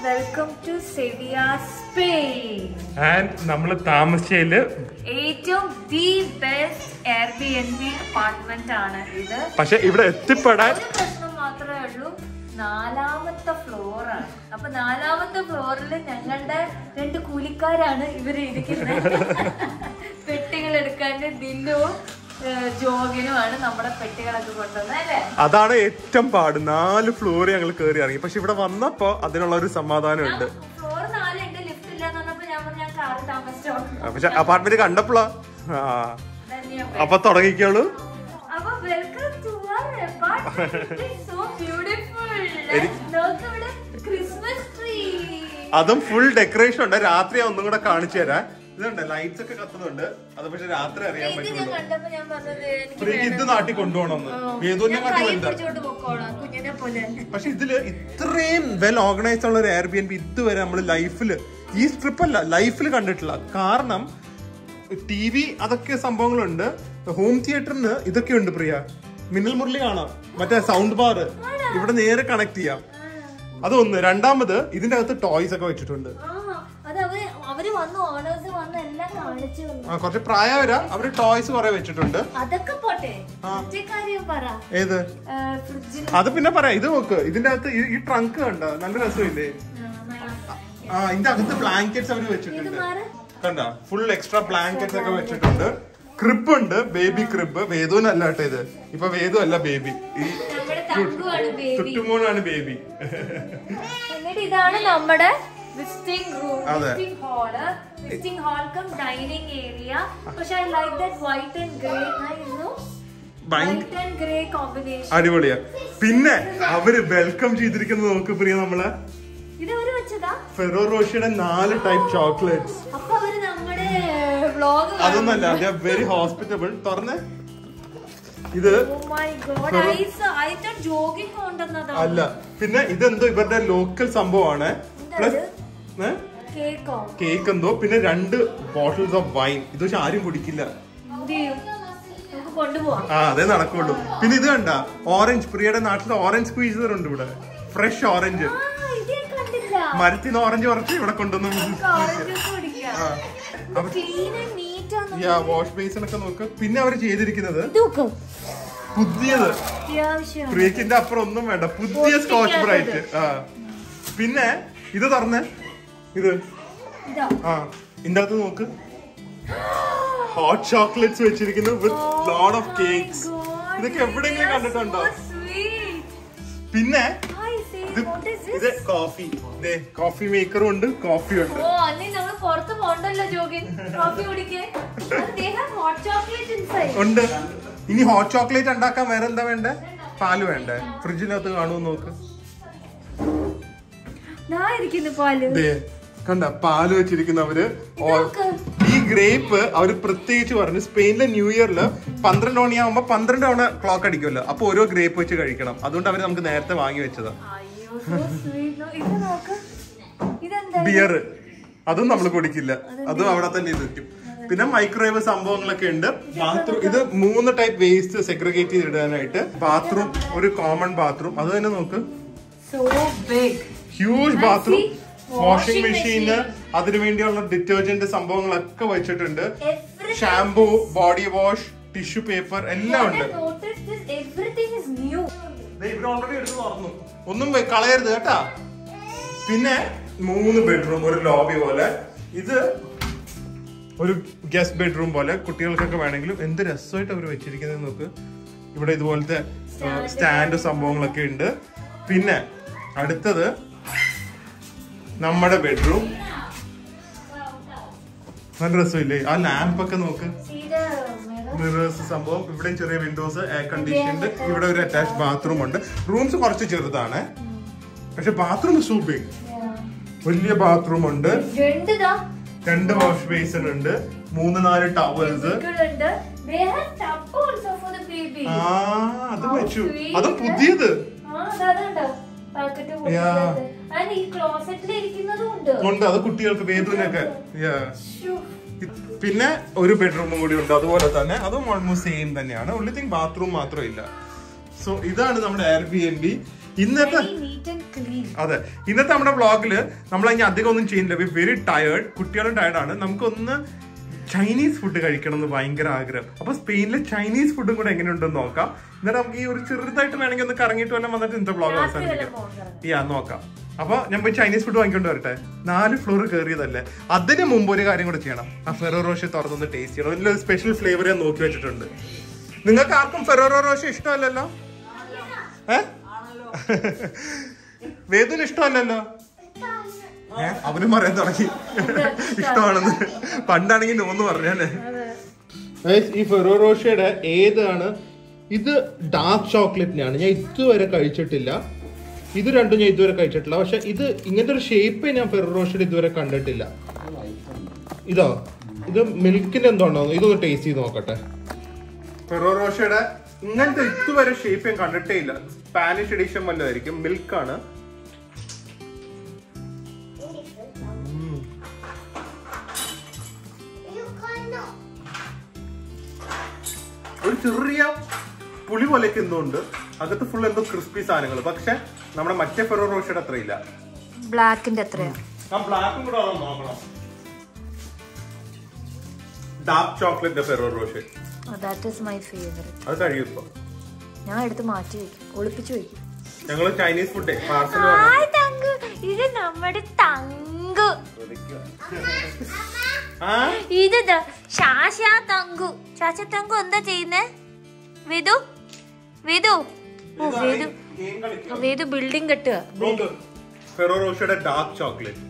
Welcome to Sevilla Spain and നമ്മൾ താമസിച്ചതില് ഏറ്റവും the best Airbnb apartment ആണ് ഇത് പക്ഷെ ഇവിടെ എത്തിപ്പെടാൻ ഒരു പ്രശ്നം മാത്രമേ ഉള്ളൂ നാലാമത്തെ ഫ്ലോറാണ് അപ്പൊ നാലാമത്തെ ഫ്ലോറിൽ ഞങ്ങളുടെ രണ്ട് കൂലിക്കാരാണ് ഇവര് ഇരിക്കുന്നത് പെട്ടികൾ എടുക്കാൻ ദില്ലുവും ഏഹ്, ജോഗിനുമാണ് നമ്മുടെ പെട്ടികളൊക്കെ കൊണ്ടുവന്നത് അല്ലേ അതാണ് ഏറ്റവും പാട് നാല് ഫ്ലോർ ഞങ്ങൾ കയറി ഇറങ്ങി പക്ഷെ ഇവിടെ വന്നപ്പോ അതിനുള്ള ഒരു സമാധാനം ഉണ്ട് ഫ്ലോർ നാല് ഉണ്ട് ലിഫ്റ്റ് ഇല്ലാന്ന് പറഞ്ഞപ്പോ ഞാൻ പറഞ്ഞു ഞാൻ കാറ് താമസിച്ചോ പക്ഷെ അപ്പാർട്ട്മെന്റ് കണ്ടപ്പോഴാ ആ ധന്യവാദം അപ്പൊ തുടങ്ങിക്കോളൂ അപ്പൊ welcome to our apartment so beautiful നോക്ക് ഇവിടെ ക്രിസ്മസ് ട്രീ അതും ഫുൾ ഡെക്കറേഷൻ ഉണ്ട് രാത്രി ഒന്നും കൂടെ കാണിച്ചു തരാം ഇതുണ്ട് ലൈറ്റ്സ് ഒക്കെ കത്തുന്നുണ്ട് അത് പക്ഷെ രാത്രി അറിയാൻ ഇത് ഞാൻ പറ്റുള്ളൂ കണ്ടപ്പോ ഞാൻ പറഞ്ഞത് എനിക്ക് ഫ്രീ ഇത് നാട്ടിൽ കൊണ്ടുപോകണമെന്ന് ഏതോന്നെ ഞാൻ കൈ കാട്ടി പിടിച്ചോണ്ട് പൊക്കോളാം കുഞ്ഞിനെ പോലെ പക്ഷെ ഇതില് ഇത്രയും വെൽ ഓർഗനൈസ്ഡ് ഉള്ള ഒരു എയർ ബി എൻ ബി ഇതുവരെ നമ്മൾ ലൈഫിൽ ഈ സ്ട്രിപ്പ് അല്ല ലൈഫിൽ കണ്ടിട്ടില്ല കാരണം ടി വി അതൊക്കെ സംഭവങ്ങളുണ്ട് ഹോം തിയേറ്ററിന് ഇതൊക്കെ ഉണ്ട് പ്രിയ മിന്നൽ മുരളി കാണാം മറ്റേ സൗണ്ട് ബാർ ഇവിടെ നേരെ കണക്ട് ചെയ്യാം അതൊന്ന് രണ്ടാമത് ഇതിന്റെ അകത്ത് ടോയ്സ് ഒക്കെ വെച്ചിട്ടുണ്ട് ആ അത് അവര് അവര് വന്ന് ഓണേഴ്സ് വന്ന് എല്ലാം കാണിച്ചു തന്നു ആ കുറച്ച് പ്രായവരാ അവര് ടോയ്സ് കുറെ വെച്ചിട്ടുണ്ട് അതൊക്കെ പോട്ടെ മറ്റേ കാര്യം പറ ഏത് ഫ്രിഡ്ജിൽ അത് പിന്നെ പറയാം ഇത് നോക്ക് ഇതിന്റെ അകത്ത് ഈ- ഈ ട്രങ്ക് കണ്ട നല്ല രസമില്ലേ ആ ഇതിന്റെ അകത്ത് ബ്ലാങ്കറ്റ്സ് അവര് വെച്ചിട്ടുണ്ട് മാറ് കണ്ട ഫുൾ എക്സ്ട്രാ ബ്ലാങ്കറ്റ്സ് ഒക്കെ വെച്ചിട്ടുണ്ട് ക്രിബ് ഉണ്ട് ബേബി ക്രിബ് വേദുവിനല്ല കേട്ടോ ഇത് ഇപ്പൊ വേദു അല്ല ബേബി ഈ നമ്മുടെ തങ്കുവാണ് ബേബി ചുറ്റുമോനാണ് ബേബി എന്നിട്ട് ഇതാണ് നമ്മുടെ വിസിറ്റിംഗ് റൂം അതെ. Visiting hall visiting hall cum dining area പക്ഷെ I like that white and grey ആയിരുന്നു ഭയങ്കര വൈറ്റ് ആൻഡ് ഗ്രേ കോമ്പിനേഷൻ അടിപൊളിയാ പിന്നെ അവര് വെൽക്കം ചെയ്തിരിക്കുന്നത് നോക്ക് പ്രിയ നമ്മളെ ഇത് അവര് വെച്ചതാ ഫെറോ റോഷിയുടെ നാല് ടൈപ്പ് ചോക്ലേറ്റ്സ് അപ്പൊ അവര് നമ്മുടെ വ്ളോഗ് അതൊന്നല്ല വെരി ഹോസ്പിറ്റബിൾ തുറന്ന് ഇത് ജോഗിങ് കൊണ്ടുവന്നതാ അല്ല പിന്നെ ഇതെന്തോ ഇവരുടെ ലോക്കൽ സംഭവമാണ് പ്ലസ് കേക്കോ കേക്ക് എന്തോ പിന്നെ രണ്ട് ബോട്ടിൽസ് ഓഫ് വൈൻ ഇത് പക്ഷെ ആരും കുടിക്കില്ല എന്ത് ചെയ്യും നമുക്ക് കൊണ്ടുപോവാം ആ അതേ നടക്കുള്ളൂ പിന്നെ ഇത് കണ്ട ഓറഞ്ച് പ്രിയയുടെ നാട്ടിൽ ഓറഞ്ച് സ്ക്വീസർ ഉണ്ട് ഇവിടെ ഫ്രഷ് ഓറഞ്ച് ആ ഇത് ഞാൻ കണ്ടില്ല മരത്തിൽ നിന്ന് ഓറഞ്ച് കുറച്ച് ഇവിടെ കൊണ്ടുവന്ന് ഓറഞ്ച് ജ്യൂസ് കുടിക്കാം ആ. അവർ ക്ലീൻ ആൻഡ് നീറ്റ് ആണ് യാ വാഷ് ബേസിൻ ഒക്കെ നോക്ക് പിന്നെ അവർ ചെയ്തിരിക്കുന്നത് തൂക്കം പുതിയത് അത്യാവശ്യം പ്രിയക്കിന്റെ അപ്പുറം ഒന്നും വേണ്ട പുതിയ സ്കോച്ച് ബ്രൈറ്റ് ആ പിന്നെ ഇത് തുറന്ന് ഇത് ഇതാ ആ ഇതിന്റെ അകത്ത് നോക്ക് ഹോട്ട് ചോക്ലേറ്റ്സ് വെച്ചിരിക്കുന്നു വിത്ത് ലോഡ് ഓഫ് കേക്ക്സ് ഇതൊക്കെ എവിടെയെങ്കിലും കണ്ടിട്ടുണ്ടോ പിന്നെ ഇത് ഇത് കോഫി കോഫി മേക്കറും ഉണ്ട് കോഫിയും ഉണ്ട് ഓ അന്നേ നമ്മള് പുറത്ത് പോണ്ടല്ലോ ജോഗിൻ കോഫി കുടിക്കാൻ ഹോട്ട് ചോക്ലേറ്റ് ഇൻസൈഡ് ഉണ്ട് ഇനി ഹോട്ട് ചോക്ലേറ്റ് ഉണ്ടാക്കാൻ വേറെ എന്താ വേണ്ടേ പാല് വേണ്ടേ ഫ്രിഡ്ജിനകത്ത് കാണുമോ നോക്ക് ദാ ഇരിക്കുന്നു പാല് ദേ കണ്ട പാല് വെച്ചിരിക്കുന്നവര് ഓ- ഈ ഗ്രേപ്പ് അവര് പ്രത്യേകിച്ച് പറഞ്ഞു സ്പെയിനിലെ ന്യൂ ഇയറിൽ പന്ത്രണ്ട് മണിയാകുമ്പോ പന്ത്രണ്ട് തവണ ക്ലോക്ക് അടിക്കുമല്ലോ അപ്പൊ ഓരോ ഗ്രേപ്പ് വെച്ച് കഴിക്കണം അതുകൊണ്ട് അവര് നമുക്ക് നേരത്തെ വാങ്ങി വെച്ചതാ അയ്യോ so sweet. നോ- ഇത് നോക്ക് ഇതെന്താ ബിയർ അതും നമ്മൾ കുടിക്കില്ല അതും അവിടെ തന്നെ ഇരിക്കും പിന്നെ മൈക്രോവേവ് സംഭവങ്ങളൊക്കെ ഉണ്ട് ബാത്റൂം ഇത് മൂന്ന് ടൈപ്പ് വേസ്റ്റ് സെഗ്രിഗേറ്റ് ചെയ്തിടാനായിട്ട് ബാത്റൂം ഒരു കോമൺ ബാത്റൂം അത് തന്നെ നോക്ക് so big huge I bathroom see washing washing machine അതിനു വേണ്ടിയുള്ള ഡിറ്റർജന്റ് സംഭവങ്ങളൊക്കെ വെച്ചിട്ടുണ്ട് Everything- shampoo body wash tissue paper എല്ലാം ഉണ്ട് notice this everything is new ദേ ഇവര് ഓൾറെഡി എടുത്ത് തുറന്നു ഒന്നും വെ- കളയരുത് കേട്ടാ പിന്നെ മൂന്ന് ബെഡ്റൂം ഒരു ലോബി പോലെ ഇത് ഒരു ഗസ്റ്റ് ബെഡ്റൂം പോലെ കുട്ടികൾക്കൊക്കെ വേണമെങ്കിലും എന്ത് രസമായിട്ട് അവർ വെച്ചിരിക്കുന്നത് നോക്ക് ഇവിടെ ഇതുപോലത്തെ സ്റ്റാൻഡ് സംഭവങ്ങളൊക്കെ ഉണ്ട് പിന്നെ അടുത്തത് നമ്മുടെ ബെഡ്റൂം നല്ല രസമില്ലേ ആ ലാമ്പ് ഒക്കെ നോക്ക് See the mirror? മിറേഴ്സ് സംഭവം ഇവിടെയും ചെറിയ വിൻഡോസ് എയർ കണ്ടീഷൻഡ് ഇവിടെ ഒരു അറ്റാച്ച് ബാത്റൂം ഉണ്ട് റൂംസ് കുറച്ച് ചെറുതാണ് പക്ഷെ ബാത്റൂം സൂ ബിഗ് Yeah. വലിയ ബാത്റൂം ഉണ്ട് രണ്ട് ദാ രണ്ട് വാഷ് ബേസിൻ ഉണ്ട് മൂന്ന് നാല് ടവൽസ് ഉണ്ട് They have tub also for the baby. ആ അത് How വെച്ചു sweet. അത് പുതിയത് ആ, ദാ അതുണ്ട്. Bucket Yeah. കൊടുത്തത്. And ഈ ക്ലോസറ്റിൽ ഇരിക്കുന്നതും ഉണ്ട് ഉണ്ട് അത് കുട്ടികൾക്ക് വേദുവിനൊക്കെ Yeah. ശ്ശോ. പിന്നെ ഒരു ബെഡ്റൂമും കൂടി ഉണ്ട് അതുപോലെ തന്നെ അതും ഓൾമോസ്റ്റ് സെയിം തന്നെയാണ് ഉള്ളി തിങ് ബാത്റൂം മാത്രമില്ല സോ ഇതാണ് നമ്മുടെ എയർ ബി എൻ ബി ഇന്നത്തെ Very neat neat and clean അതെ ഇന്നത്തെ നമ്മുടെ വ്ളോഗില് നമ്മൾ ഇനി അധികം ഒന്നും ചെയ്യുന്നില്ല വി വെരി ടയേർഡ് കുട്ടികളും ടയർഡാണ് നമുക്കൊന്ന് ചൈനീസ് ഫുഡ് കഴിക്കണം എന്ന് ഭയങ്കര ആഗ്രഹം അപ്പൊ സ്പെയിനിലെ ചൈനീസ് ഫുഡും കൂടെ എങ്ങനെയുണ്ടെന്ന് നോക്കാം എന്നിട്ട് നമുക്ക് ഈ ഒരു ചെറുതായിട്ട് വേണമെങ്കിൽ ഒന്ന് കറങ്ങിയിട്ട് വല്ലതും വന്നിട്ട് ഇന്നത്തെ വ്ളോഗ് അവസാനിപ്പിക്കാം യാ നോക്കാം അപ്പൊ ഞാൻ പോയി ചൈനീസ് ഫുഡ് വാങ്ങിക്കൊണ്ട് വരട്ടെ നാല് ഫ്ലോർ കയറിയതല്ലേ അതിന് മുമ്പ് ഒരു കാര്യം കൂടെ ചെയ്യണം ആ ഫെറോ റോഷ തുറന്നൊന്ന് ടേസ്റ്റ് ചെയ്യണം അതിലൊരു സ്പെഷ്യൽ ഫ്ലേവർ ഞാൻ നോക്കി വെച്ചിട്ടുണ്ട് നിങ്ങൾക്ക് ആർക്കും ഫെറോറോ റോഷ ഇഷ്ടമല്ലല്ലോ ഏ വേദന ഇഷ്ടമല്ലല്ലോ ഏ അവനും പറയാൻ തുടങ്ങി ഇഷ്ടമാണെന്ന് പണ്ടാണെങ്കിൽ നോന്ന് പറഞ്ഞാലേ ഈ ഫെറോ റോഷയുടെ ഏതാണ് ഇത് ഡാർക്ക് ചോക്ലേറ്റിനാണ് ഞാൻ ഇതുവരെ കഴിച്ചിട്ടില്ല ഇത് രണ്ടും ഞാൻ ഇതുവരെ കഴിച്ചിട്ടില്ല പക്ഷെ ഇത് ഇങ്ങനത്തെ ഒരു ഷേപ്പ് ഞാൻ ഫെറോ റോഷയുടെ ഇതുവരെ കണ്ടിട്ടില്ല ഇതോ ഇത് മിൽക്കിന്റെ എന്തോ ഉണ്ടോ ഇതൊന്ന് ടേസ്റ്റ് ചെയ്ത് നോക്കട്ടെ ഫെറോ റോഷയുടെ ഇങ്ങനത്തെ ഇതുവരെ ഷേപ്പ് ഞാൻ കണ്ടിട്ടേ ഇല്ല സ്പാനിഷ് എഡിഷൻ വല്ലതായിരിക്കും മിൽക്കാണ് ഒരു ചെറിയ പുളി പോലെയൊക്കെ എന്തോ ഉണ്ട് അകത്ത് ഫുൾ എന്തോ ക്രിസ്പി സാധനങ്ങൾ പക്ഷെ നമ്മുടെ മറ്റേ ഫെറോ റോഷയുടെ അത്രയില്ല ബ്ലാക്കിന്റെ എത്രയാ ആ ബ്ലാക്കും കൂടെ ആണോ നോക്കണം dark chocolate Ferrero Rocher that is my favourite അത് കഴിയും ഇപ്പൊ ഞാൻ എടുത്ത് മാറ്റി വെക്കും ഒളിപ്പിച്ചു വെക്കും ഞങ്ങള് Chinese food parcel hi Thanku ഇത് നമ്മുടെ തങ്കു ആ ഇത് ദ- ശാശ തങ്കു ശാശ തങ്കു എന്താ ചെയ്യുന്നേ വേദു വേദു ഓ വേദു ഗെയിം കളിക്കും വേദു ബിൽഡിംഗ് കെട്ടുക നോക്ക് ഫെറോ റോഷയുടെ ഡാർക്ക് ചോക്ലേറ്റ്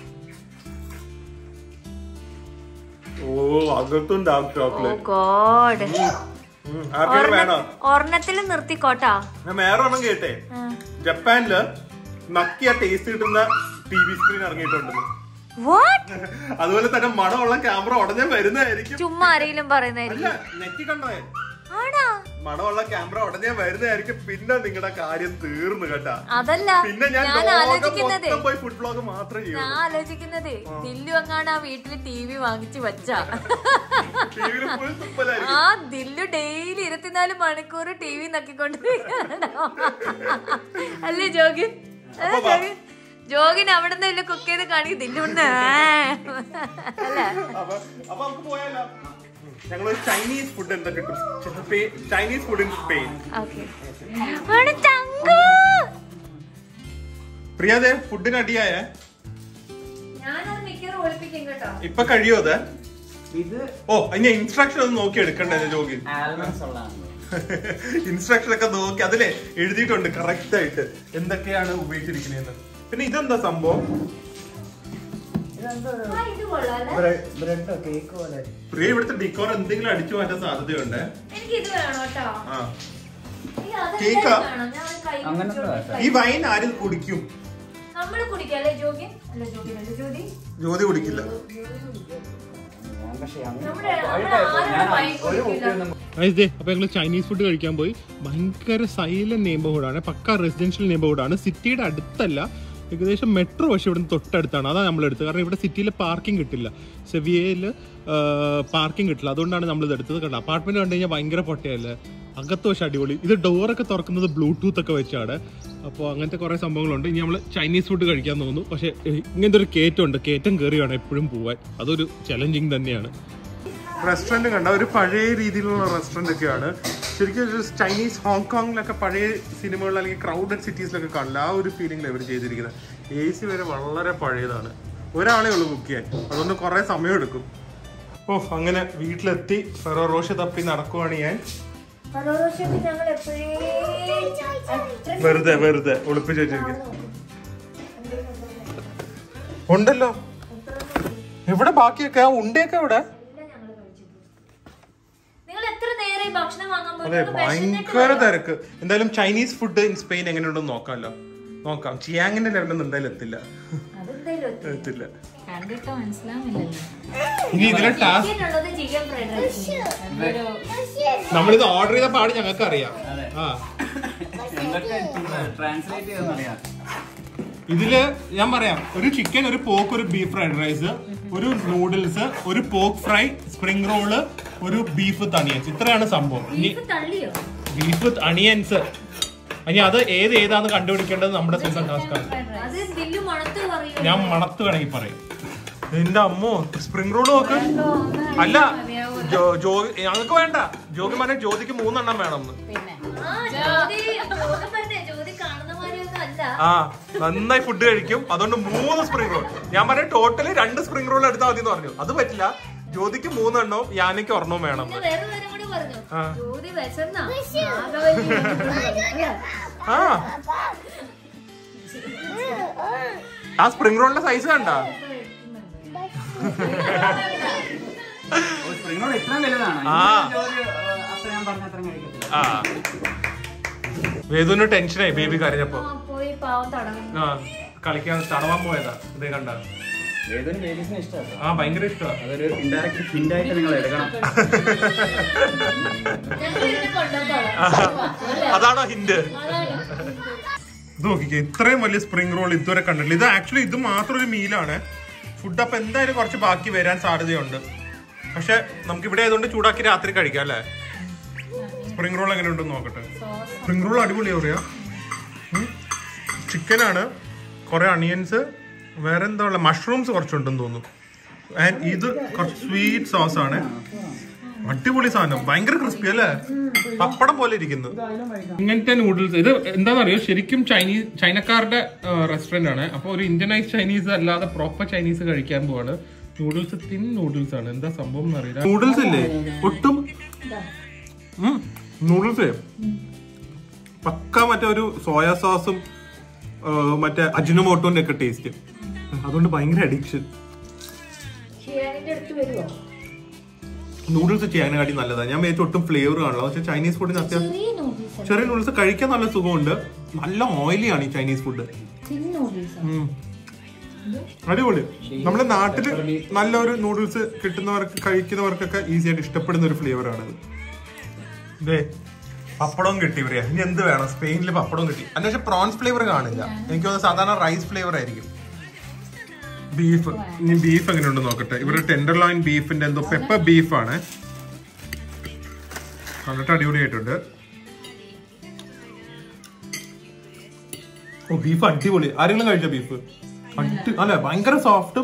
ഓ അകത്തും ഡാർക്ക് ഓ ചോക്ലേറ്റ് ഗോഡ് ആർക്കും വേണോ ഒരെണ്ണത്തിൽ നിർത്തിക്കോട്ടാ ഞാൻ വേറെ ഒന്നും കേട്ടെ ആ. ജപ്പാനില് നക്കിയ ടേസ്റ്റ് കിട്ടുന്ന ടി വി സ്ക്രീൻ ഇറങ്ങിയിട്ടുണ്ടെന്ന് What? അതുപോലെ തന്നെ മണമുള്ള ക്യാമറ ഉടനെ വരുന്നതായിരിക്കും ചുമ്മാ ആരെങ്കിലും പറയുന്നതായിരിക്കും അല്ല നെറ്റി കണ്ടേ ആടാ മണമുള്ള ക്യാമറ ഉടനെ വരുന്നതായിരിക്കും പിന്നെ നിങ്ങളുടെ കാര്യം തീർന്നു കേട്ടാ അതല്ല പിന്നെ ഞാൻ ഞാൻ ലോകം ആലോചിക്കുന്നത് മൊത്തം പോയി ഫുഡ് ബ്ലോഗ് മാത്രമേ ചെയ്യൂ ഞാൻ ആലോചിക്കുന്നത് ദില്ലു അങ്ങാണ് ആ വീട്ടില് ടി വി വാങ്ങിച്ചു വച്ച ടിവിയിൽ ഫുൾ തുപ്പലായിരിക്കും ആ ദില്ലു ഡെയിലി ഇരുപത്തിനാല് മണിക്കൂർ ടി വി നക്കിക്കൊണ്ടിരിക്കണോ അല്ലേ ജോഗിൻ ഏ, ജോഗിൻ ജോഗിൻ അവിടെ നിന്ന് കുക്ക് ചെയ്ത് കാണിക്കും ദില്ലു ഉണ്ട് അല്ലേ അപ്പൊ അപ്പൊ നമുക്ക് പോയാലോ ഞങ്ങൾ ചൈനീസ് ഫുഡ് എന്താ കിട്ടും സ്പെ- Chinese food in Spain okay അവിടെ തങ്കു പ്രിയാതെ ഫുഡിന് അടിയായ ഞാനത് മിക്കവാറും ഒളിപ്പിക്കും കേട്ടോ ഇപ്പൊ കഴിയോ അത് ഇത് ഓ ഇനി ഇൻസ്ട്രക്ഷൻ ഒന്ന് നോക്കി എടുക്കണ്ടേ ജോഗി ആൽമണ്ട്സ് ഉള്ളതാണ് ഇൻസ്ട്രക്ഷൻ ഒക്കെ നോക്കി അതിലെ എഴുതിയിട്ടുണ്ട് കറക്റ്റ് ആയിട്ട് എന്തൊക്കെയാണ് ഉപയോഗിച്ചിരിക്കുന്നതെന്ന് പിന്നെ ഇതെന്താ സംഭവം ഇതെന്തോ ആ, ഇത് കൊള്ളാം അല്ലേ? ബ്രെഡോ കേക്ക് പോലെ പ്രിയ ഇവിടുത്തെ ഡിക്കോർ എന്തെങ്കിലും അടിച്ചു മാറ്റാൻ സാധ്യതയുണ്ട് എനിക്ക് ഇത് വേണം കേട്ടോ ആ ഈ അതെന്തായാലും കേക്കാ? വേണം. ഞാൻ അത് കൈ അങ്ങനത്തെ പിടിച്ചോണ്ട് ഈ വൈൻ ആരും കുടിക്കും നമ്മള് കുടിക്കാം അല്ലേ ജോഗിൻ അല്ല ജോഗിൻ അല്ല ജ്യോതി ജ്യോതി കുടിക്കില്ല ഞാൻ പക്ഷേ നമ്മുടെ- അങ്ങനെ നമ്മുടെ ആരും ഞാൻ വൈൻ ഒരു കുടിക്കില്ല. കുപ്പിയൊന്നും അപ്പൊ ഞങ്ങൾ ചൈനീസ് ഫുഡ് കഴിക്കാൻ പോയി ഭയങ്കര സൈലന്റ് നെയ്ബർഹുഡാണ് പക്ക റെസിഡൻഷ്യൽ നെയ്ബർഹുഡാണ് സിറ്റിയുടെ അടുത്തല്ല ഏകദേശം മെട്രോ പക്ഷേ ഇവിടുന്ന് തൊട്ടടുത്താണ് അതാണ് നമ്മൾ എടുത്തത് കാരണം ഇവിടെ സിറ്റിയിൽ പാർക്കിംഗ് കിട്ടില്ല സെവിയയിൽ പാർക്കിംഗ് കിട്ടില്ല അതുകൊണ്ടാണ് നമ്മൾ ഇത് എടുത്തത് കണ്ടോ അപ്പാർട്ട്മെന്റ് കണ്ടു കഴിഞ്ഞാൽ ഭയങ്കര പൊട്ടയല്ലേ അകത്ത് പക്ഷെ അടിപൊളി ഇത് ഡോറൊക്കെ തുറക്കുന്നത് ബ്ലൂടൂത്ത് ഒക്കെ വെച്ചാണ് അപ്പോൾ അങ്ങനത്തെ കുറേ സംഭവങ്ങളുണ്ട് ഇനി നമ്മൾ ചൈനീസ് ഫുഡ് കഴിക്കാൻ തോന്നുന്നു പക്ഷേ ഏഹ്, ഇങ്ങനത്തെ ഒരു കയറ്റമുണ്ട് കയറ്റം കയറി വേണം എപ്പോഴും പോവാൻ അതൊരു ചലഞ്ചിങ് തന്നെയാണ് റെസ്റ്റോറന്റ് കണ്ട ഒരു പഴയ രീതിയിലുള്ള റെസ്റ്റോറന്റ് ഒക്കെയാണ് ശരിക്കും ഒരു ചൈനീസ് ഹോങ്കോങ്ങിലൊക്കെ പഴയ സിനിമകളിൽ അല്ലെങ്കിൽ ക്രൗഡഡ് സിറ്റീസിലൊക്കെ കാണില്ല ആ ഒരു ഫീലിംഗിൽ ഇവർ ചെയ്തിരിക്കുന്നത് എ സി വരെ വളരെ പഴയതാണ് ഒരാളെ ഉള്ളൂ ബുക്ക് ചെയ്യാൻ അതുകൊണ്ട് കുറെ സമയം എടുക്കും ഓ അങ്ങനെ വീട്ടിലെത്തി ഫെറോ റോഷ തപ്പി നടക്കുവാണ് ഞാൻ പരോരോഷയ്ക്ക് ഞങ്ങൾ എപ്പോഴേ അത്ര വെറുതെ വെറുതെ ഒളിപ്പിച്ച് വെച്ചിരിക്കും ഉണ്ടല്ലോ എവിടെ ബാക്കിയൊക്കെ ആ ഉണ്ടയൊക്കെ എവിടെ നിങ്ങൾ എത്ര നേരം ഈ ഭക്ഷണം വാങ്ങാൻ പോയി അതെ ഭയങ്കര തിരക്ക് എന്തായാലും ചൈനീസ് ഫുഡ് ഇൻ സ്പെയിൻ എങ്ങനെയുണ്ടെന്ന് നോക്കാമല്ലോ നോക്കാം ചിയാങ്ങിന്റെ ലെവലൊന്നും എന്തായാലും എത്തില്ല അതെന്തായാലും എത്തില്ല കണ്ടിട്ട് മനസ്സിലാവില്ലല്ലോ ഇനി ഇതിലെ ടാസ്ക് ചിക്കൻ ഉള്ളത് ചിക്കൻ ഫ്രൈഡ് റൈസ് നമ്മളിത് ഓർഡർ ചെയ്ത പാട് ഞങ്ങൾക്ക് അറിയാം ആ എന്തൊക്കെ ട്രാൻസ്ലേറ്റ് ചെയ്തെന്നറിയാം ഇതില് ഞാൻ പറയാം ഒരു ചിക്കൻ ഒരു പോക്ക് ഒരു ബീഫ് ഫ്രൈഡ് റൈസ് ഒരു നൂഡിൽസ് ഒരു പോക്ക് ഫ്രൈ സ്പ്രിംഗ് റോള് ഒരു ബീഫ് തണിയൻസ് ഇത്രയാണ് സംഭവം ഇനി ബീഫ് തള്ളിയോ ബീഫ് വിത്ത് അണിയൻസ് ഇനി അത് ഏത് ഏതാന്ന് കണ്ടുപിടിക്കേണ്ടത് നമ്മുടെ സ്വന്തം ടാസ്ക്കാണ് അത് ദില്ലു മണത്ത് പറയൂ ഞാൻ മണത്ത് വേണമെങ്കിൽ പറയും എന്റെ അമ്മോ സ്പ്രിംഗ് റോൾ നോക്ക് അല്ല ജോ- ജോ ഞങ്ങൾക്ക് വേണ്ട ജോഗി പറഞ്ഞ ജ്യോതിക്ക് മൂന്നെണ്ണം വേണം പിന്നെ ആ, ജ്യോതി ജ്യോതി തന്നെ ജ്യോതി കാണുന്ന മാതിരിയൊന്നും അല്ല ആ നന്നായി ഫുഡ് കഴിക്കും അതുകൊണ്ട് മൂന്ന് സ്പ്രിംഗ് റോൾ ഞാൻ പറഞ്ഞ ടോട്ടല് രണ്ട് സ്പ്രിംഗ് റോൾ എടുത്താൽ മതി എന്ന് പറഞ്ഞു അത് പറ്റില്ല ജ്യോതിക്ക് മൂന്നെണ്ണവും യാനയ്ക്ക് ഒരെണ്ണവും വേണം പിന്നെ വേറെ കാര്യം കൂടി പറഞ്ഞു ആ. ജ്യോതി വിശന്നാ നാഗവല്ലി ആ ആ സ്പ്രിംഗ് റോളിന്റെ സൈസ് കണ്ട സ്പ്രിംഗ് റോൾ ഇത്രയും വലുതാണ് ആ. ജോലി അത്ര ഞാൻ പറഞ്ഞ അത്രയും കഴിക്കത്തില്ല ആ വേദുവിന് ടെൻഷനായി ബേബി കരഞ്ഞപ്പോ പോയി പാവം തടവുന്നു ആ കളിക്കാൻ തടവാൻ പോയതാ ഇതേ കണ്ട ഏതൊരു ലേഡീസിനെ ഇഷ്ടമാണ് ആ ഭയങ്കര ഇഷ്ടമാ അതൊരു ഇൻഡയറക്റ്റ് ഹിന്റ് ആയിട്ട് നിങ്ങൾ എടുക്കണം ഞങ്ങൾ ഇതിനെ കൊണ്ടുപോകാം അതാണോ ഹിന്റ് അതാണ് ഇത് നോക്കിക്കേ ഇത്രയും വലിയ സ്പ്രിംഗ് റോൾ ഇതുവരെ കണ്ടിട്ടില്ല ഇത് ആക്ച്വലി ഇത് മാത്രം ഒരു മീലാണ് ഫുഡ് അപ്പൊ എന്തായാലും കുറച്ച് ബാക്കി വരാൻ സാധ്യതയുണ്ട് പക്ഷെ നമുക്ക് ഇവിടെ ആയതുകൊണ്ട് ചൂടാക്കി രാത്രി കഴിക്കാം അല്ലേ സ്പ്രിംഗ് റോൾ എങ്ങനെ ഉണ്ടെന്ന് നോക്കട്ടെ സ്പ്രിംഗ് റോൾ അടിപൊളിയാ പറയാ ചിക്കനാണ് കുറെ അണിയൻസ് വേറെ എന്താ ഉള്ള മഷ്റൂംസ് കുറച്ചുണ്ടെന്ന് തോന്നുന്നു ആൻഡ് ഇത് കുറച്ച് സ്വീറ്റ് സോസ് ആണ് അടിപൊളി സാധനം ഭയങ്കര ക്രിസ്പി അല്ലേ പപ്പടം പോലെ ഇരിക്കുന്നു ഇങ്ങനത്തെ നൂഡിൽസ് ഇത് എന്താണെന്നറിയോ ശരിക്കും ചൈനീസ് ചൈനക്കാരുടെ റെസ്റ്റോറന്റ് ആണ് അപ്പോൾ ഒരു ഇന്ത്യനൈസ് ചൈനീസ് അല്ലാതെ പ്രോപ്പർ ചൈനീസ് കഴിക്കാൻ പോവാണ് നൂഡിൽസ് തിൻ നൂഡിൽസ് ആണ് എന്താ സംഭവം എന്നറിയില്ല നൂഡിൽസ് ഇല്ലേ ഒട്ടും നൂഡിൽസ് പക്ക മറ്റേ ഒരു സോയാ സോസും മറ്റേ അജിനോമോട്ടോന്റെ ഒക്കെ ടേസ്റ്റ് അതുകൊണ്ട് ഭയങ്കര അഡിക്ഷൻ ഷിയാനിന്റെ അടുത്ത് വരുമോ നൂഡിൽസ് ചെയ്യാനായിട്ട് നല്ലതാണ് ഞാൻ വിചാരിച്ചു ഒട്ടും ഫ്ലേവർ കാണില്ല പക്ഷെ ചൈനീസ് ഫുഡിന് അത്യാവശ്യം ചെറിയ നൂഡിൽസ് ചെറിയ നൂഡിൽസ് കഴിക്കാൻ നല്ല സുഖമുണ്ട് നല്ല ഓയിലി ആണ് ഈ ചൈനീസ് ഫുഡ് തിൻ നൂഡിൽസ് അടിപൊളി നമ്മുടെ നാട്ടില് നല്ലൊരു നൂഡിൽസ് കിട്ടുന്നവർക്ക് കഴിക്കുന്നവർക്കൊക്കെ ഈസി ആയിട്ട് ഇഷ്ടപ്പെടുന്ന ഒരു ഫ്ലേവർ ആണ് ഇതേ പപ്പടവും കിട്ടി ഇവരെ ഇനി എന്ത് വേണം സ്പെയിനിൽ പപ്പടവും കിട്ടി അന്വേഷിച്ച് പ്രോൺസ് ഫ്ലേവർ കാണില്ല എനിക്ക് തോന്നുന്നു സാധാരണ റൈസ് ഫ്ലേവർ ആയിരിക്കും ബീഫ് ഇനി ബീഫ് എങ്ങനെ ഉണ്ടെന്ന് നോക്കട്ടെ ഇവരുടെ ടെൻഡർ ലൈൻ ബീഫിന്റെ എന്തോ പെപ്പർ ബീഫാണ് കണ്ടിട്ട് അടിപൊളിയായിട്ടുണ്ട് ഓ ബീഫ് അടിപൊളി ആരെങ്കിലും കഴിച്ച ബീഫ് അടി അല്ല ഭയങ്കര സോഫ്റ്റും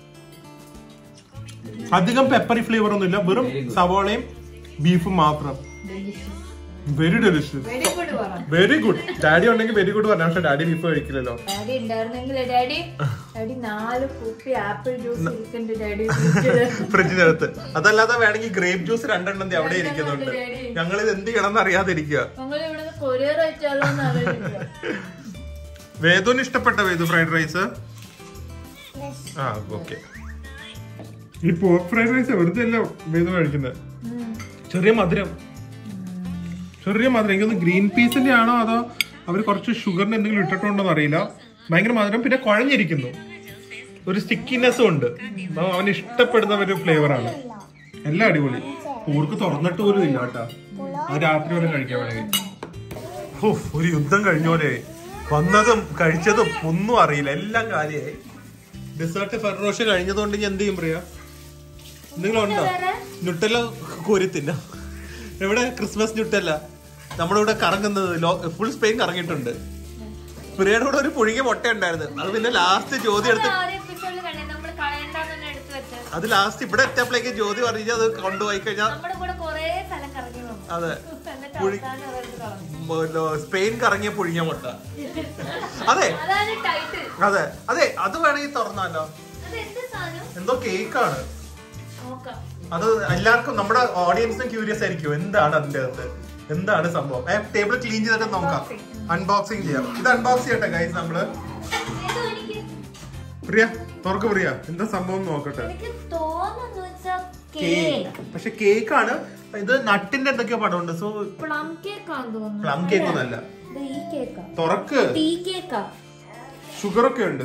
അധികം പെപ്പറി ഫ്ലേവർ ഒന്നുമില്ല വെറും സവോളയും ബീഫും മാത്രം വെരി ഡെലിഷ്യസ് വെരി ഗുഡ് പറ വെരി ഗുഡ് ഡാഡി ഉണ്ടെങ്കിൽ വെരി ഗുഡ് പറഞ്ഞു പക്ഷെ ഡാഡി ബീഫ് കഴിക്കില്ലല്ലോ ഡാഡി ഉണ്ടായിരുന്നെങ്കിൽ ഡാഡി ഡാഡി നാല് കുപ്പി ആപ്പിൾ ജ്യൂസ് ഇരിക്കുന്നുണ്ട് ഡാഡി ഫ്രിഡ്ജിനകത്ത് അതല്ലാതെ വേണമെങ്കിൽ ഗ്രേപ്പ് ജ്യൂസ് രണ്ടെണ്ണം ദേ അവിടെ ഇരിക്കുന്നുണ്ട് ഞങ്ങൾ ഇത് എന്ത് ചെയ്യണം എന്ന് അറിയാതിരിക്കുക ഞങ്ങൾ ഇവിടുന്ന് കൊറിയർ അയച്ചാലോ എന്ന് ആലോചിക്കുക വേദുവിന് ഇഷ്ടപ്പെട്ട വേദു ഫ്രൈഡ് റൈസ് ആ ഓക്കെ ഈ പോർക്ക് ഫ്രൈഡ് റൈസ് വെറുതെ അല്ല വേദു കഴിക്കുന്നത് ചെറിയ മധുരം ചെറിയ മധുരം എനിക്കൊന്ന് ഗ്രീൻ പീസിന്റെ ആണോ അതോ അവർ കുറച്ച് ഷുഗറിന് എന്തെങ്കിലും ഇട്ടിട്ടുണ്ടോ അറിയില്ല ഭയങ്കര മധുരം പിന്നെ കുഴഞ്ഞിരിക്കുന്നു ഒരു സ്റ്റിക്കിനെസ്സും ഉണ്ട് അപ്പൊ അവന് ഇഷ്ടപ്പെടുന്ന ഒരു ഫ്ലേവർ ആണ് എല്ലാം അടിപൊളി പോർക്ക് തുറന്നിട്ട് പോലും ഇല്ല കേട്ടാ ആ രാത്രി വരെ കഴിക്കാൻ വേണമെങ്കിൽ ഹോ, ഒരു യുദ്ധം കഴിഞ്ഞ പോലെ വന്നതും കഴിച്ചതും ഒന്നും അറിയില്ല എല്ലാം കാര്യമായി ഡെസേർട്ട് ഫെറോഷ കഴിഞ്ഞതുകൊണ്ട് ഞാൻ എന്ത് ചെയ്യും പ്രിയ എന്തെങ്കിലും ഉണ്ടോ നുട്ടല്ല കോരിത്തില്ല എവിടെ ക്രിസ്മസ് നുട്ടല്ല നമ്മുടെ ഇവിടെ കറങ്ങുന്നത് ഫുൾ സ്പെയിൻ കറങ്ങിയിട്ടുണ്ട് പ്രിയയുടെ കൂടെ ഒരു പുഴുങ്ങിയ മുട്ട ഉണ്ടായിരുന്നു അത് പിന്നെ ലാസ്റ്റ് ജ്യോതി എടുത്ത് ആദ്യ എപ്പിസോഡിൽ കണ്ടേ നമ്മൾ കളയണ്ടെന്ന് തന്നെ എടുത്തു വെച്ചത് അത് ലാസ്റ്റ് ഇവിടെ എത്തിയപ്പോഴേക്ക് ജ്യോതി പറഞ്ഞു അത് കൊണ്ടുപോയി കഴിഞ്ഞാൽ നമ്മുടെ കൂടെ കൊറേ സ്ഥലം കറങ്ങി വന്നു അതെ എന്നിട്ട് പുഴി- അവസാനം അതെടുത്ത് കളഞ്ഞു. മ് സ്പെയിൻ കറങ്ങിയ പുഴുങ്ങിയ മുട്ട അതെ അതാണ് ടൈറ്റിൽ അതെ അതെ അത് വേണമെങ്കിൽ തുറന്നാലോ അത് എന്ത് സാധനം എന്തോ കേക്കാണ് നോക്കാം അത് എല്ലാവർക്കും നമ്മുടെ ഓഡിയൻസിനും ക്യൂരിയസ് ആയിരിക്കും എന്താണ് അതിന്റെ അകത്ത് എന്താണ് സംഭവം ടേബിൾ ക്ലീൻ ചെയ്തിട്ട് നോക്കാം അൺബോക്സിങ് ചെയ്യാം ഇത് അൺബോക്സ് ചെയ്യട്ടെ ഗൈസ് നമ്മള് ഏതോ എനിക്ക് പ്രിയ തുറക്ക് പ്രിയ എന്താ സംഭവം എന്ന് നോക്കട്ടെ എനിക്ക് തോന്നുന്നു വെച്ചാ കേക്ക് കേക്ക് പക്ഷെ കേക്കാണ് ഇത് നട്ടിന്റെ എന്തൊക്കെയോ പടമുണ്ട് സോ പ്ലം കേക്ക് ആണെന്ന് തോന്നുന്നു പ്ലം കേക്ക് ഒന്നല്ല ഇത് ഈ കേക്കാ തുറക്ക് ടീ കേക്കാ ഷുഗർ ഒക്കെ ഉണ്ട്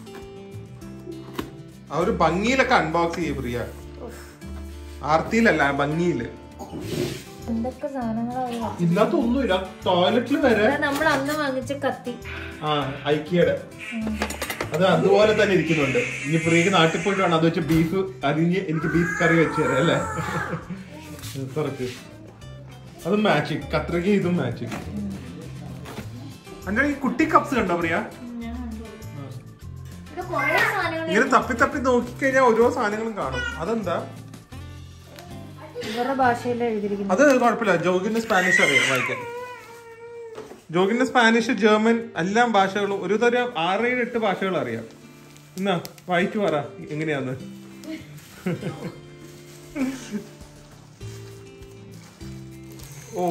ആ ഒരു ഭംഗിയിലൊക്കെ അൺബോക്സ് ചെയ്യും പ്രിയ ആർത്തിയിലല്ല ആ ഭംഗിയില് എന്തൊക്കെ സാധനങ്ങളാണ് ഇല്ലാത്ത ഒന്നുമില്ല ടോയ്ലറ്റിൽ വരെ നമ്മൾ അന്ന് വാങ്ങിച്ച കത്തി ആ ഐക്കിയുടെ അത് അതുപോലെ തന്നെ ഇരിക്കുന്നുണ്ട് ഇനി പ്രിയക്ക് നാട്ടിൽ പോയിട്ട് വേണം അത് വെച്ച് ബീഫ് അരിഞ്ഞ് എനിക്ക് ബീഫ് കറി വെച്ച് തരാം അല്ലേ തുറക്ക് അത് മാച്ചിങ് കത്രയ്ക്ക് ഇതും മാച്ചിങ് അന്റെ ഈ കുട്ടി കപ്സ് കണ്ടോ പ്രിയ ഞാൻ കണ്ടു. ഇവിടെ കുറേ സാധനങ്ങൾ ഇങ്ങനെ തപ്പി തപ്പി നോക്കിക്കഴിഞ്ഞാൽ ഓരോ സാധനങ്ങളും കാണും അതെന്താ ഇവരുടെ ഭാഷയിൽ എഴുതിയിരിക്കുന്നു അത് കുഴപ്പമില്ല ജോഗിന് സ്പാനിഷ് അറിയാം വായിക്കാൻ ജോഗിന് സ്പാനിഷ് ജർമ്മൻ എല്ലാം ഭാഷകളും ഒരു തരം ആറേഴ് എട്ട് ഭാഷകൾ അറിയാം എന്നാ വായിച്ചു പറ എങ്ങനെയാന്ന് ഓ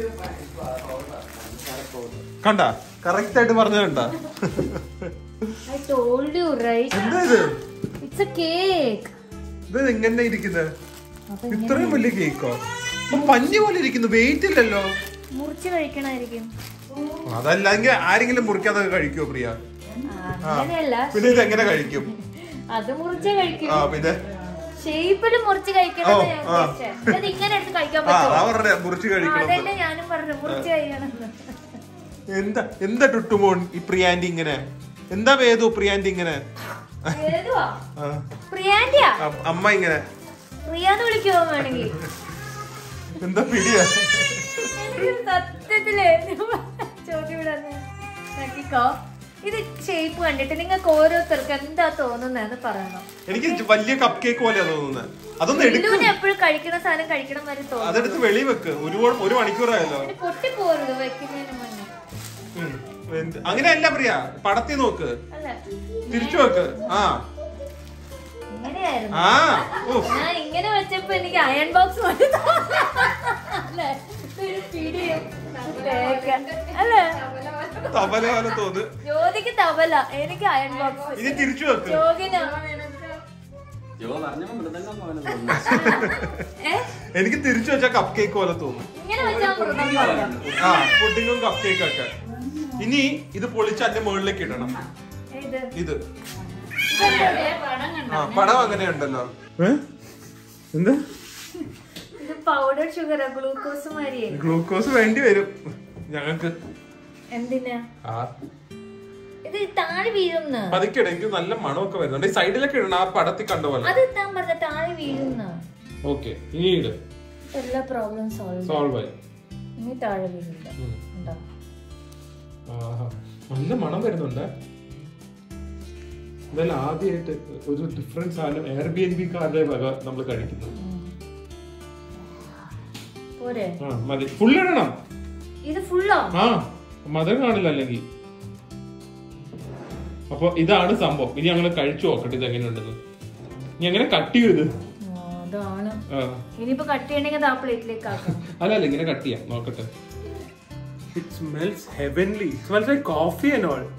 കണ്ട കറക്റ്റ് ആയിട്ട് പറഞ്ഞ കണ്ട I told you, right? എന്താ ഇത് It's a cake. ഇത് എങ്ങനെ ഇരിക്കുന്നത് അപ്പൊ ഇത്രയും വലിയ കേക്കോ പഞ്ഞി പോലെ ഇരിക്കുന്നു വെയിറ്റ് ഇല്ലല്ലോ മുറിച്ച് കഴിക്കണായിരിക്കും അതല്ലെങ്കിൽ ആരെങ്കിലും മുറിക്കാതെ കഴിക്കുമോ പ്രിയ ആ, അങ്ങനെയല്ല പിന്നെ ഇത് എങ്ങനെ കഴിക്കും അത് മുറിച്ച് കഴിക്കും ആ പിന്നെ ഷേപ്പിൽ മുറിച്ച് കഴിക്കണം ഓ, ഞാൻ ആ. ഉദ്ദേശിച്ചേ. അത് ഇങ്ങനെ എടുത്ത് കഴിക്കാൻ ആ പറ്റുമോ അതാ പറഞ്ഞ മുറിച്ച് ആ, കഴിക്കണം അതല്ലേ ഞാനും പറഞ്ഞു മുറിച്ച് കഴിക്കണം എന്താ എന്താ ടുട്ടുമോൺ ഈ പ്രിയാന്റി ഇങ്ങനെ എന്താ വേദു പ്രിയാന്റി ഇങ്ങനെ ഏതുവാ ആ, പ്രിയാന്റിയാ അ- അമ്മ ഇങ്ങനെ പ്രിയാന്ന് വിളിക്കുമോ വേണമെങ്കിൽ എന്താ പിടിയാ എനിക്ക് സത്യത്തില് ചോദ്യം വിടാന്ന് നോക്കിക്കോ ഇത് ഷേപ്പ് കണ്ടിട്ട് നിങ്ങൾക്ക് ഓരോരുത്തർക്ക് എന്താ തോന്നുന്നതെന്ന് പറയണം എനിക്ക് വലിയ കപ്പ് കേക്ക് പോലെയാ തോന്നുന്നത് അതൊന്ന് എടുക്കും ലുലുവിന് എപ്പോഴും കഴിക്കണ സാധനം കഴിക്കണം വരെ തോന്നും അതെടുത്ത് വെളി വെക്ക് ഒരു ഒരു മണിക്കൂറായല്ലോ പിന്നെ പൊട്ടിപ്പോരുത് വെക്കുന്നതിന് മുന്നേ ഉം. എന്ത്- അങ്ങനെയല്ല പ്രിയ പടത്തി നോക്ക് അല്ല തിരിച്ചു വെക്ക് ആ ഇങ്ങനെയായിരുന്നു ആ ഓ ഞാൻ ഇങ്ങനെ വെച്ചപ്പോ എനിക്ക് അയൺ ബോക്സ് പോലെ തോന്നി. അല്ലേ? ഒരു പിടിയും തേക്ക. അല്ലേ തബല പോലെ തോന്ന് ജ്യോതിക്ക് തബല എനിക്ക് അയൺ ബോക്സ് ഇനി തിരിച്ചു വെക്ക് യോഗിന് ജോ പറഞ്ഞപ്പോ മൃദംഗം പോലെ തോന്നുന്നു ഏ എനിക്ക് തിരിച്ചു വെച്ച കപ്പ് കേക്ക് പോലെ തോന്നും ഇങ്ങനെ വെച്ചാൽ മൃഗം പോലെ. ആ പുഡിങ്ങും കപ്പ് കേക്ക് ഒക്കെ ഇനി ഇത് പൊളിച്ച് അതിന്റെ മുകളിലേക്ക് ഇടണം ഇത് ഇത് ആ പടം അങ്ങനെ ഉണ്ടല്ലോ എന്താ ഇത് പൗഡർ ഷുഗറാ ഗ്ലൂക്കോസ് മാതിരിയേ ഗ്ലൂക്കോസ് വേണ്ടി വരും ഞങ്ങൾക്ക് എന്തിനാ ആ ഇത് താഴെ വീഴുന്ന പതുക്കെ എനിക്ക് നല്ല മണമൊക്കെ വരുന്നുണ്ട് ഈ സൈഡിലൊക്കെ ഇടണം ആ പടത്തിൽ കണ്ട പോലെ അത് താൻ പറഞ്ഞ താഴെ വീഴുന്ന ഓക്കെ ഇനി ഇട് എല്ലാ പ്രോബ്ലം സോൾവ് സോൾവ് ആയി ഇനി താഴെ വീഴില്ല ഉം. ഉണ്ടോ ആഹാ. നല്ല മണം വരുന്നുണ്ട് എന്തായാലും ആദ്യമായിട്ട് ഒരു ഡിഫറൻസ് സാധനം എയർ ബി എൻ ബി കാരുടെ വക നമ്മൾ കഴിക്കുന്നു പോരെ ആ മതി ഫുൾ ഇടണം ഇത് ഫുള്ളോ ആ മധുരം കാണില്ല അല്ലെങ്കിൽ അപ്പൊ ഇതാണ് സംഭവം ഇനി ഞങ്ങൾ കഴിച്ചു നോക്കട്ടെ ഇത് എങ്ങനെയുണ്ടെന്ന് ഇനി എങ്ങനെ കട്ട് ചെയ്ത് അതാണ് ആ ഇനിയിപ്പോ കട്ട് ചെയ്യണമെങ്കിൽ ആ പ്ലേറ്റിലേക്ക് ആക്കണം അല്ല അല്ല ഇങ്ങനെ കട്ട് ചെയ്യാം നോക്കട്ടെ it smells heavenly smells like coffee and all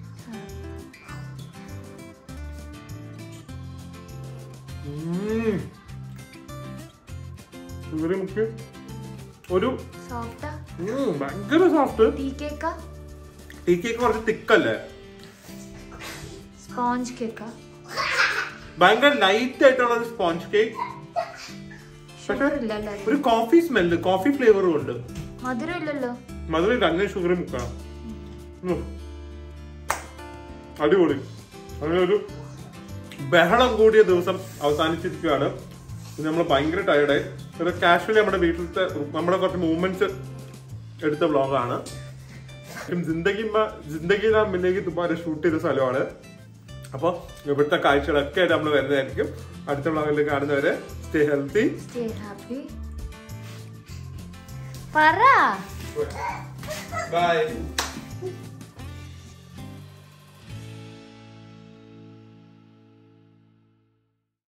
മുക്ക് ഒരു സോഫ്റ്റാ ഉം, ഭയങ്കര സോഫ്റ്റ് ടീ കേക്കാ ടീ കേക്ക് കുറച്ച് തിക്കല്ലേ സ്പോഞ്ച് കേക്കാ ഭയങ്കര ലൈറ്റ് ആയിട്ടുള്ള ഒരു സ്പോഞ്ച് കേക്ക് ഷുഗർ ഇല്ലല്ലോ അതിൽ. ഒരു കോഫി സ്മെല്ല് കോഫി ഫ്ലേവറും ഉണ്ട് മധുരം ഇല്ലല്ലോ മധുരം അങ്ങനെ ഷുഗർ മുക്കണം ഉം. അടിപൊളി അങ്ങനെ ഒരു ബഹളം കൂടിയ ദിവസം അവസാനിച്ചിരിക്കുകയാണ് നമ്മൾ ഭയങ്കര ടയർഡായി ഒരു കാഷ്വലി നമ്മുടെ വീട്ടിലത്തെ നമ്മുടെ കുറച്ച് മൂവ്മെന്റ്സ് എടുത്ത വ്ളോഗാണ് ജിന്ദഗി ജിന്ദഗി നാം മില്ലേക്ക് തുമ്പാരെ ഷൂട്ട് ചെയ്ത സ്ഥലമാണ് അപ്പോൾ ഇവിടുത്തെ കാഴ്ചകളൊക്കെ ആയിട്ട് നമ്മൾ വരുന്നതായിരിക്കും അടുത്ത വ്ളോഗിൽ കാണുന്നവരെ സ്റ്റേ ഹെൽത്തി സ്റ്റേ ഹാപ്പി പറ ബൈ